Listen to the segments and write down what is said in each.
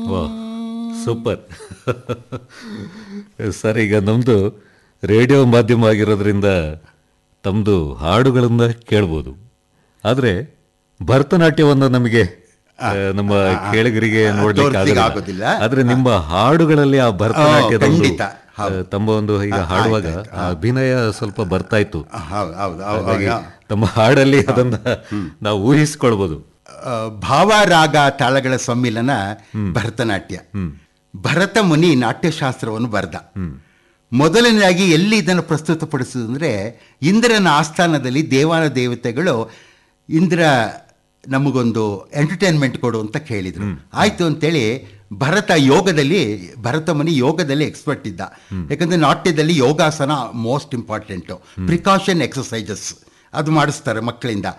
ವಾ super sir ಈಗ ನಮ್ಮದು ರೇಡಿಯೋ ಮಾಧ್ಯಮ ಆಗಿರೋದ್ರಿಂದ ತಮ್ಮದು ಹಾಡುಗಳನ್ನ ಕೇಳ್ಬೋದು ಆದರೆ ಭರತನಾಟ್ಯವನ್ನು ನಮಗೆ ಆ, ನಮ್ಮ ಕೇಳಿಗರಿಗೆ ನೋಡ್ಲಿಕ್ಕೆ ತೋರ್ಸ್ಲಿಕ್ಕೆ ಆಗೋದಿಲ್ಲ ಆಗೋದಿಲ್ಲ. ಆದ್ರೆ ನಿಮ್ಮ ಹಾಡುಗಳಲ್ಲಿ ಆ ಭರತನಾಟ್ಯದ ಒಂದು, ಖಂಡಿತ. ಹೌದು. ಆ, ತಮ್ಮ ಒಂದು ಈಗ ಹಾಡುವಾಗ ಆ ಅಭಿನಯ ಸ್ವಲ್ಪ ಬರ್ತಾ ಇತ್ತು ಹೌದು ಹೌದು ಹೌದು ಹಾಗಾಗಿ ತಮ್ಮ ಹಾಡಲ್ಲಿ ಅದನ್ನ ನಾವು ಊಹಿಸ್ಕೊಳ್ಬೋದು ಆ, ಭಾವರಾಗ ತಾಳಗಳ ಸಮ್ಮಿಲನ ಭರತನಾಟ್ಯ ಭರತ ಮುನಿ ನಾಟ್ಯಶಾಸ್ತ್ರವನ್ನು ಬರೆದ ಮೊದಲನೇದಾಗಿ ಎಲ್ಲಿ ಇದನ್ನು ಪ್ರಸ್ತುತಪಡಿಸುವುದಂದ್ರೆ ಇಂದ್ರನ ಆಸ್ಥಾನದಲ್ಲಿ ದೇವಾನ ದೇವತೆಗಳು ಇಂದ್ರ ನಮಗೊಂದು ಎಂಟರ್ಟೈನ್ಮೆಂಟ್ ಕೊಡು ಅಂತ ಕೇಳಿದ್ರು ಆಯ್ತು ಅಂತೇಳಿ ಭರತ ಯೋಗದಲ್ಲಿ ಭರತ ಮುನಿ ಯೋಗದಲ್ಲಿ ಎಕ್ಸ್ಪರ್ಟ್ ಇದ್ದ ಯಾಕಂದ್ರೆ ನಾಟ್ಯದಲ್ಲಿ ಯೋಗಾಸನ ಮೋಸ್ಟ್ ಇಂಪಾರ್ಟೆಂಟು ಪ್ರಿಕಾಷನ್ ಎಕ್ಸಸೈಸಸ್ ಅದು ಮಾಡಿಸ್ತಾರೆ ಮಕ್ಕಳಿಂದ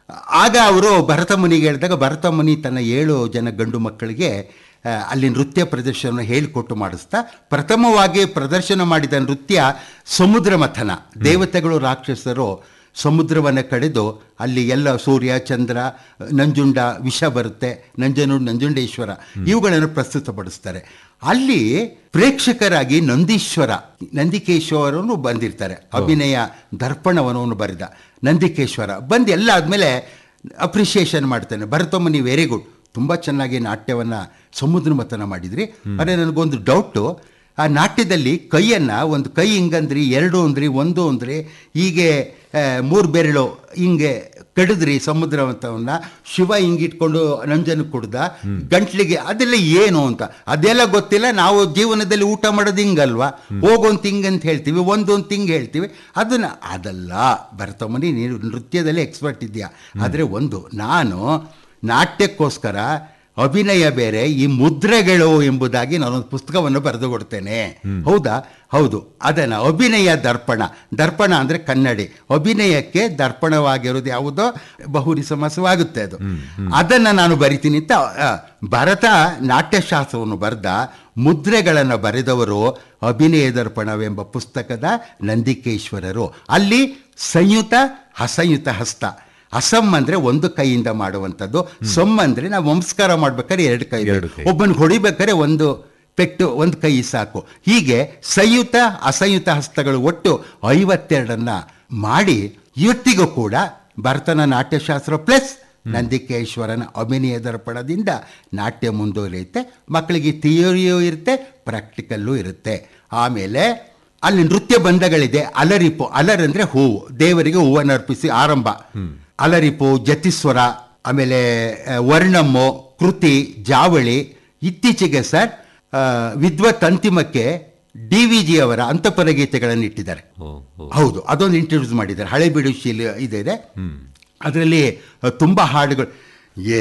ಆಗ ಅವರು ಭರತ ಮುನಿಗೆ ಹೇಳಿದಾಗ ಭರತ ಮುನಿ ತನ್ನ ಏಳು ಜನ ಗಂಡು ಮಕ್ಕಳಿಗೆ ಆ, ಅಲ್ಲಿ ನೃತ್ಯ ಪ್ರದರ್ಶನ ಹೇಳಿಕೊಟ್ಟು ಮಾಡಿಸ್ತಾ ಪ್ರಥಮವಾಗಿ ಪ್ರದರ್ಶನ ಮಾಡಿದ ನೃತ್ಯ ಸಮುದ್ರ ಮಥನ ದೇವತೆಗಳು ರಾಕ್ಷಸರು ಸಮುದ್ರವನ್ನು ಕಡಿದು ಅಲ್ಲಿ ಎಲ್ಲ ಸೂರ್ಯ ಚಂದ್ರ ನಂಜುಂಡ ವಿಷ ಬರುತ್ತೆ ನಂಜನು ನಂಜುಂಡೇಶ್ವರ ಇವುಗಳನ್ನು ಪ್ರಸ್ತುತಪಡಿಸ್ತಾರೆ ಅಲ್ಲಿ ಪ್ರೇಕ್ಷಕರಾಗಿ ನಂದೀಶ್ವರ ನಂದಿಕೇಶ್ವರನು ಬಂದಿರ್ತಾರೆ ಅಭಿನಯ ದರ್ಪಣವನ್ನು ಬರೆದ ನಂದಿಕೇಶ್ವರ ಬಂದು ಎಲ್ಲ ಆದಮೇಲೆ ಅಪ್ರಿಷಿಯೇಷನ್ ಮಾಡ್ತಾನೆ ಭರತಮ್ಮ ನೀವು ವೆರಿ ಗುಡ್ ತುಂಬ ಚೆನ್ನಾಗಿ ನಾಟ್ಯವನ್ನು ಸಮುದ್ರ ಮಥನ ಮಾಡಿದ್ರಿ ಆದರೆ ನನಗೊಂದು ಡೌಟು ಆ ನಾಟ್ಯದಲ್ಲಿ ಕೈಯನ್ನು ಒಂದು ಕೈ ಹಿಂಗಂದ್ರಿ ಎರಡು ಅಂದ್ರಿ ಒಂದು ಅಂದ್ರಿ ಹೀಗೆ ಆ, ಮೂರು ಬೆರಳು ಹಿಂಗೆ ಕಡಿದ್ರಿ ಸಮುದ್ರ ಮಥವನ್ನು ಶಿವ ಹಿಂಗಿಟ್ಕೊಂಡು ನಂಜನ ಕುಡ್ದ ಗಂಟ್ಲಿಗೆ ಅದೆಲ್ಲ ಏನು ಅಂತ ಅದೆಲ್ಲ ಗೊತ್ತಿಲ್ಲ ನಾವು ಜೀವನದಲ್ಲಿ ಊಟ ಮಾಡೋದು ಹಿಂಗಲ್ವಾ ಹೋಗೊಂದು ಹಿಂಗ್ ಅಂತ ಹೇಳ್ತೀವಿ ಒಂದೊಂದು ಹಿಂಗ್ ಹೇಳ್ತೀವಿ ಅದನ್ನ ಅದಲ್ಲ ಭರತಮ್ಮನಿ ನೀನು ನೃತ್ಯದಲ್ಲಿ ಎಕ್ಸ್ಪರ್ಟ್ ಇದೆಯಾ ಆದರೆ ಒಂದು ನಾನು ನಾಟ್ಯಕ್ಕೋಸ್ಕರ ಅಭಿನಯ ಬೇರೆ ಈ ಮುದ್ರೆಗಳು ಎಂಬುದಾಗಿ ನಾನೊಂದು ಪುಸ್ತಕವನ್ನು ಬರೆದು ಕೊಡ್ತೇನೆ ಹೌದಾ ಹೌದು ಅದನ್ನ ಅಭಿನಯ ದರ್ಪಣ ದರ್ಪಣ ಅಂದ್ರೆ ಕನ್ನಡಿ ಅಭಿನಯಕ್ಕೆ ದರ್ಪಣವಾಗಿರೋದು ಯಾವುದೋ ಬಹುರಿ ಸಮಾಸವಾಗುತ್ತೆ ಅದು ಅದನ್ನ ನಾನು ಬರಿತೀನಿ ಅಂತ ಆ, ಭರತ ನಾಟ್ಯಶಾಸ್ತ್ರವನ್ನು ಬರೆದ ಮುದ್ರೆಗಳನ್ನು ಬರೆದವರು ಅಭಿನಯ ದರ್ಪಣವೆಂಬ ಪುಸ್ತಕದ ನಂದಿಕೇಶ್ವರರು ಅಲ್ಲಿ ಸಂಯುತ ಅಸಂಯುತ ಹಸ್ತ ಅಸಮ್ ಅಂದ್ರೆ ಒಂದು ಕೈಯಿಂದ ಮಾಡುವಂಥದ್ದು ಸಮ್ ಅಂದ್ರೆ ನಾವು ನಮಸ್ಕಾರ ಮಾಡ್ಬೇಕಾದ್ರೆ ಎರಡು ಕೈ ಎರಡು ಕೈ. ಒಬ್ಬನಿಗೆ ಹೊಡಿಬೇಕಾದ್ರೆ ಒಂದು ಪೆಟ್ಟು ಒಂದು ಕೈ ಸಾಕು ಹೀಗೆ ಸಂಯುತ ಅಸಂಯುತ ಹಸ್ತಗಳು ಒಟ್ಟು ಐವತ್ತೆರಡನ್ನ ಮಾಡಿ ಇವತ್ತಿಗೂ ಕೂಡ ಭರತನ ನಾಟ್ಯಶಾಸ್ತ್ರ ಪ್ಲಸ್ ನಂದಿಕೇಶ್ವರನ ಅಭಿನಯ ದರ್ಪಣದಿಂದ ನಾಟ್ಯ ಮುಂದುವರಿಯುತ್ತೆ ಮಕ್ಕಳಿಗೆ ಥಿಯೋರಿಯೂ ಇರುತ್ತೆ ಪ್ರಾಕ್ಟಿಕಲ್ಲೂ ಇರುತ್ತೆ ಆಮೇಲೆ ಅಲ್ಲಿ ನೃತ್ಯ ಬಂಧಗಳಿದೆ ಅಲರಿಪು ಅಲರ್ ಅಂದ್ರೆ ಹೂವು ದೇವರಿಗೆ ಹೂವನ್ನು ಅರ್ಪಿಸಿ ಆರಂಭ ಅಲರಿಪು ಜತಿಸ್ವರ ಆಮೇಲೆ ಆ, ವರ್ಣಮ್ಮು ಕೃತಿ ಜಾವಳಿ ಇತ್ತೀಚೆಗೆ ಸರ್ ಆ, ವಿದ್ವತ್ ಅಂತಿಮಕ್ಕೆ ಡಿ ವಿ ಜಿ ಅವರ ಅಂತಪರ ಗೀತೆಗಳನ್ನು ಇಟ್ಟಿದ್ದಾರೆ ಓ ಓ ಹೌದು ಅದೊಂದು ಇಂಟ್ರೊಡ್ಯೂಸ್ ಮಾಡಿದ್ದಾರೆ ಹಳೆ ಬಿಡು ಶೀಲ ಇದೆ ಅದರಲ್ಲಿ ತುಂಬ ಹಾಡುಗಳು